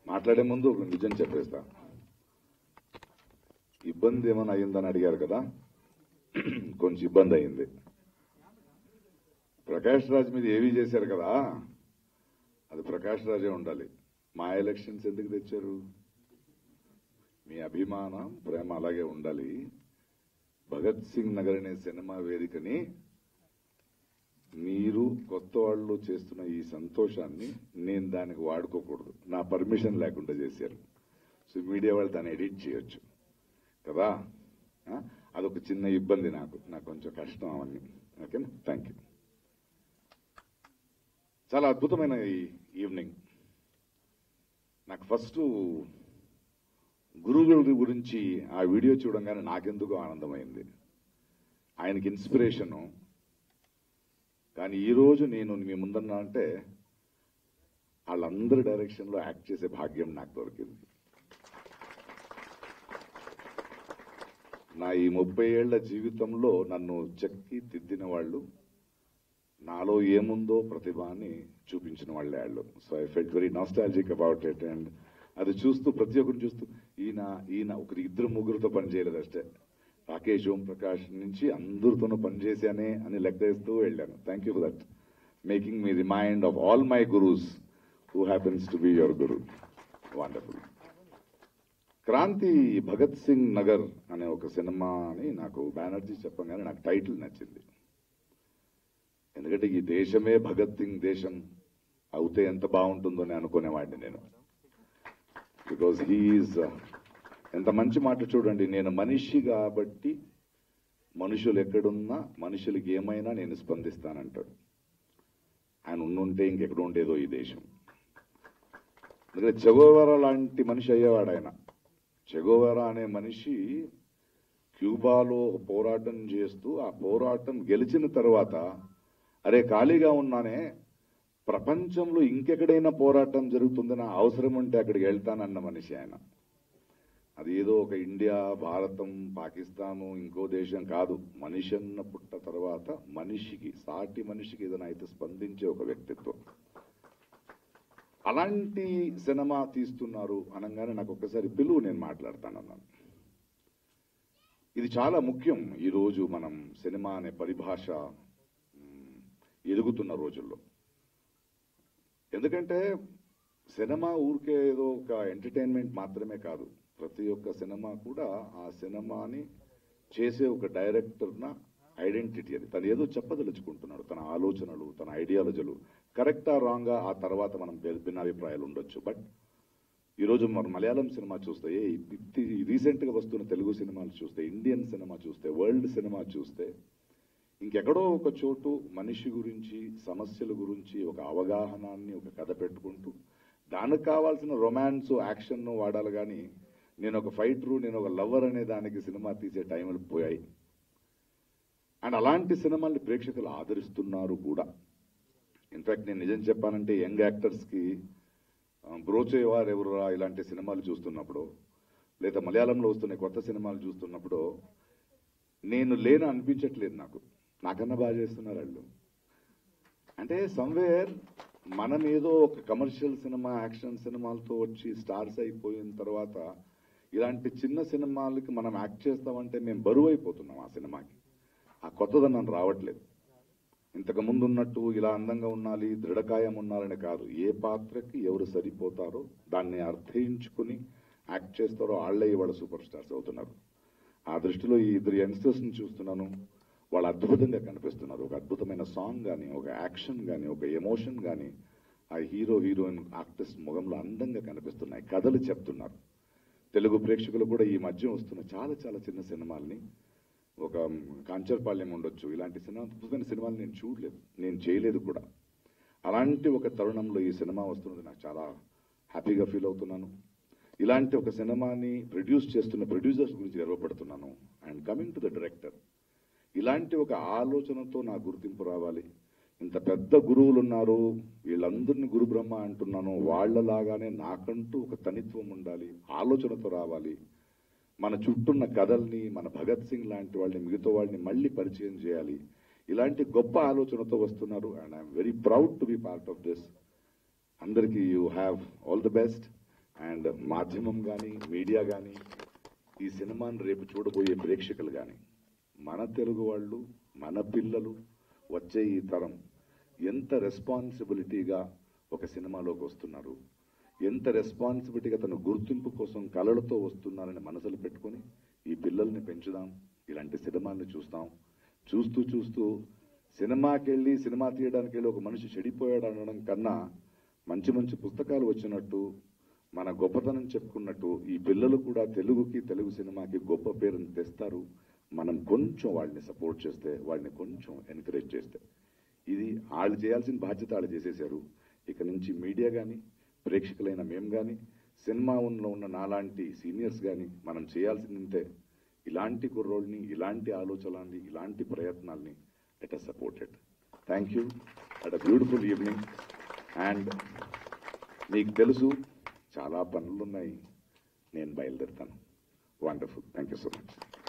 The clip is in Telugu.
మాట్లాడే ముందు ఒక నిజం చెప్పేస్తా ఇబ్బంది ఏమైనా అయిందని అడిగారు కదా కొంచెం ఇబ్బంది అయింది ప్రకాష్ రాజ్ మీద ఏవి చేశారు కదా అది ప్రకాష్ రాజే ఉండాలి మా ఎలక్షన్స్ ఎందుకు తెచ్చారు మీ అభిమానం ప్రేమ అలాగే ఉండాలి భగత్ సింగ్ నగర్ అనే సినిమా వేదికని మీరు కొత్త వాళ్ళు చేస్తున్న ఈ సంతోషాన్ని నేను దానికి వాడుకోకూడదు నా పర్మిషన్ లేకుండా చేశారు సో మీడియా వాళ్ళు దాన్ని ఎడిట్ చేయొచ్చు కదా ఆ? అదొక చిన్న ఇబ్బంది నాకు నాకు కొంచెం కష్టం అవన్నీ ఓకేనా థ్యాంక్ యూ చాలా అద్భుతమైన ఈ ఈవినింగ్ నాకు ఫస్ట్ గురువుల గురించి ఆ వీడియో చూడంగానే నాకెందుకో ఆనందమైంది ఆయనకి ఇన్స్పిరేషను కానీ ఈ రోజు నేను మీ ముందన్నా అంటే వాళ్ళందరి డైరెక్షన్లో యాక్ట్ చేసే భాగ్యం నాకు దొరికింది నా ఈ ముప్పై ఏళ్ల జీవితంలో నన్ను చెక్కి తిద్దిన వాళ్ళు నాలో ఏముందో ప్రతిభ అని చూపించిన వాళ్ళే వాళ్ళు so I felt very nostalgic about it and అది చూస్తూ ప్రతి ఒక్కరిని చూస్తూ ఈయన ఈయన ఒకరి ఇద్దరు ముగ్గురుతో పనిచేయలేదు అష్టే రాకేష్ ఓం ప్రకాష్ నుంచి అందరితోనూ పనిచేశానే అని లెక్కేస్తూ వెళ్ళాను thank you for that making me remind of all my gurus who happens to be your guru wonderful Kranthi Bhagat Singh Nagar అనే ఒక సినిమా అని నాకు బెనర్జీ చెప్పగానే నాకు టైటిల్ నచ్చింది ఎందుకంటే ఈ దేశమే భగత్ సింగ్ దేశం అవుతే ఎంత బాగుంటుందో అని అనుకునేవాడిని నేను బికాజ్ హీఈస్ ఎంత మంచి మాట చూడండి నేను మనిషి కాబట్టి మనుషులు ఎక్కడున్నా మనుషులకి ఏమైనా నేను స్పందిస్తానంటాడు ఆయన ఉండుంటే ఇంకెక్కడ ఉండేదో ఈ దేశం ఎందుకంటే చెగోవెరా లాంటి మనిషి అయ్యేవాడు ఆయన చెగోవెరా అనే మనిషి క్యూబాలో ఒక పోరాటం చేస్తూ ఆ పోరాటం గెలిచిన తర్వాత అరే ఖాళీగా ఉన్నానే ప్రపంచంలో ఇంకెక్కడైనా పోరాటం జరుగుతుందన్న అవసరం ఉంటే అక్కడికి వెళ్తానన్న మనిషి ఆయన అది ఏదో ఒక ఇండియా భారతం పాకిస్తాను ఇంకో దేశం కాదు మనిషి అన్న పుట్ట తర్వాత మనిషికి సాటి మనిషికి ఏదైనా అయితే స్పందించే ఒక వ్యక్తిత్వం అలాంటి సినిమా తీస్తున్నారు అనగానే నాకు ఒక్కసారి పిలువు నేను మాట్లాడతానన్నాను ఇది చాలా ముఖ్యం ఈరోజు మనం సినిమా అనే పరిభాష మ్, ఎదుగుతున్న రోజుల్లో ఎందుకంటే సినిమా ఊరికే ఏదో ఒక ఎంటర్టైన్మెంట్ మాత్రమే కాదు ప్రతి ఒక్క సినిమా కూడా ఆ సినిమాని చేసే ఒక డైరెక్టర్న ఐడెంటిటీ అది తను ఏదో చెప్పదలుచుకుంటున్నాడు తన ఆలోచనలు తన ఐడియాలజీలు కరెక్టా రాంగా ఆ తర్వాత మనం భే- భిన్నాభిప్రాయాలు ఉండొచ్చు బట్ ఈరోజు మన మలయాళం సినిమా చూస్తే ఏ రీసెంట్గా వస్తున్న తెలుగు సినిమాలు చూస్తే ఇండియన్ సినిమా చూస్తే వరల్డ్ సినిమా చూస్తే ఇంకెక్కడో ఒక చోటు మనిషి గురించి సమస్యల గురించి ఒక అవగాహనాన్ని ఒక కథ పెట్టుకుంటూ దానికి కావాల్సిన రొమాన్స్ యాక్షన్ వాడాలి కానీ నేను ఒక ఫైటరు నేను ఒక లవర్ అనే దానికి సినిమా తీసే టైంలు పోయాయి అండ్ అలాంటి సినిమాల్ని ప్రేక్షకులు ఆదరిస్తున్నారు కూడా ఇన్ఫాక్ట్ నేను నిజం చెప్పానంటే యంగ్ యాక్టర్స్కి బ్రోచేవారు ఎవరురా ఇలాంటి సినిమాలు చూస్తున్నప్పుడు లేదా మలయాళంలో వస్తున్న కొత్త సినిమాలు చూస్తున్నప్పుడు నేను లేను అనిపించట్లేదు నాకు నాకన్నా బాగా చేస్తున్నారు వాళ్ళు అంటే సమ్వేర్ మనం ఏదో ఒక కమర్షియల్ సినిమా యాక్షన్ సినిమాలతో వచ్చి స్టార్స్ అయిపోయిన తర్వాత ఇలాంటి చిన్న సినిమాలకి మనం యాక్ట్ చేస్తామంటే మేము బరువు అయిపోతున్నాం ఆ సినిమాకి ఆ కొత్తదనం రావట్లేదు ఇంతకు ముందు ఉన్నట్టు ఇలా అందంగా ఉండాలి దృఢకాయం ఉండాలని కాదు ఏ పాత్రకి ఎవరు సరిపోతారో దాన్ని అర్థయించుకుని యాక్ట్ చేస్తారో వాళ్ళే ఇవాళ సూపర్ స్టార్స్ అవుతున్నారు ఆ దృష్టిలో ఈ ఇద్దరు యంగ్స్టర్స్ ని చూస్తున్నాను వాళ్ళు అద్భుతంగా కనిపిస్తున్నారు ఒక అద్భుతమైన సాంగ్ కానీ ఒక యాక్షన్ కానీ ఒక ఎమోషన్ కానీ ఆ హీరో హీరోయిన్ ఆర్టిస్ట్ ముఖంలో అందంగా కనిపిస్తున్నాయి కథలు చెప్తున్నారు తెలుగు ప్రేక్షకులు కూడా ఈ మధ్య వస్తున్న చాలా చాలా చిన్న సినిమాల్ని ఒక కాంచర్పాళ్యం ఉండొచ్చు ఇలాంటి సినిమా అద్భుతమైన సినిమాలు నేను చూడలేదు నేను చేయలేదు కూడా అలాంటి ఒక తరుణంలో ఈ సినిమా వస్తున్నది నాకు చాలా హ్యాపీగా ఫీల్ అవుతున్నాను ఇలాంటి ఒక సినిమాని ప్రొడ్యూస్ చేస్తున్న ప్రొడ్యూసర్స్ గురించి గర్వపడుతున్నాను and coming to the director ఇలాంటి ఒక ఆలోచనతో నా గుర్తింపు రావాలి ఇంత పెద్ద గురువులు ఉన్నారు వీళ్ళందరినీ గురు బ్రహ్మ అంటున్నాను వాళ్ళలాగానే నాకంటూ ఒక తనిత్వం ఉండాలి ఆలోచనతో రావాలి మన చుట్టూన్న కథల్ని మన భగత్ సింగ్ లాంటి వాళ్ళని మిగతా వాళ్ళని మళ్ళీ పరిచయం చేయాలి ఇలాంటి గొప్ప ఆలోచనతో వస్తున్నారు and I'm very proud to be part of this అందరికీ you have all the best and మాధ్యమం కానీ మీడియా కానీ ఈ సినిమాని రేపు చూడబోయే ప్రేక్షకులు కానీ మన తెలుగు వాళ్ళు మన పిల్లలు వచ్చే ఈ తరం ఎంత రెస్పాన్సిబిలిటీగా ఒక సినిమాలోకి వస్తున్నారు ఎంత రెస్పాన్సిబిలిటీగా తన గుర్తింపు కోసం కళలతో వస్తున్నారని మనసులు పెట్టుకొని ఈ పిల్లల్ని పెంచుదాం ఇలాంటి సినిమాల్ని చూస్తాం చూస్తూ చూస్తూ సినిమాకి వెళ్ళి సినిమా తీయడానికి వెళ్ళి ఒక మనిషి చెడిపోయాడు అనడం కన్నా మంచి మంచి పుస్తకాలు వచ్చినట్టు మన గొప్పతనం చెప్పుకున్నట్టు ఈ పిల్లలు కూడా తెలుగుకి తెలుగు సినిమాకి గొప్ప పేరుని తెస్తారు మనం కొంచెం వాళ్ళని సపోర్ట్ చేస్తే వాళ్ళని కొంచెం ఎంకరేజ్ చేస్తే ఇది వాళ్ళు చేయాల్సిన బాధ్యత వాళ్ళు చేసేశారు ఇక నుంచి మీడియా కానీ ప్రేక్షకులైన మేము కానీ సినిమా ఉన్న ఉన్న నాలాంటి సీనియర్స్ కానీ మనం చేయాల్సింది ఇంతే ఇలాంటి కుర్రోళ్ళని ఇలాంటి ఆలోచనల్ని ఇలాంటి ప్రయత్నాల్ని let us supported thank you at a beautiful evening and మీకు తెలుసు చాలా పనులున్నాయి నేను బయలుదేరుతాను wonderful thank you so much